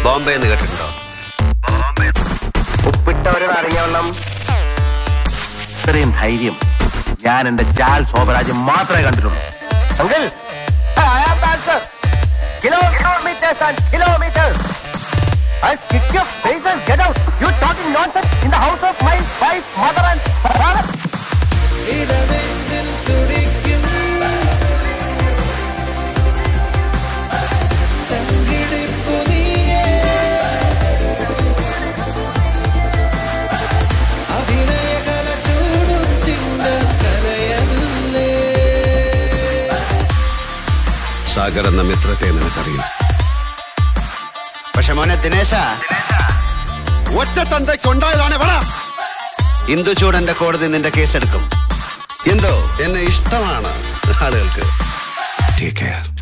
ബോംബെ എന്ന് കേട്ടിട്ടുണ്ടോ ഉപ്പിട്ട ഒരു നാരങ്ങ വെള്ളം ഇത്രയും ധൈര്യം ഞാൻ എന്റെ ജാൽ ശോഭരാജ് മാത്രമേ കണ്ടിട്ടുള്ളൂ uncle kilometres and kilometres I kick your face and get out. You're talking nonsense in the house of my wife, mother and father. ഇടനെഞ്ചിൽ തുടിക്കും ചങ്കിടിപ്പു നീയേ അഭിനയ കല ചൂടും തിന്നൽ കലയല്ലേ സാഗർ എന്ന മിത്രത്തെ നിനക്കറിയാം പക്ഷെ മോനെ ദിനേശ ഒറ്റ തന്തയ്ക്കുണ്ടായതാണ് പറ ഇന്ദുചൂടന്റെ കോടതി നിന്റെ കേസെടുക്കും എന്തോ എന്നെ ഇഷ്ടമാണ് ആളുകൾക്ക് ടേക്ക് കെയർ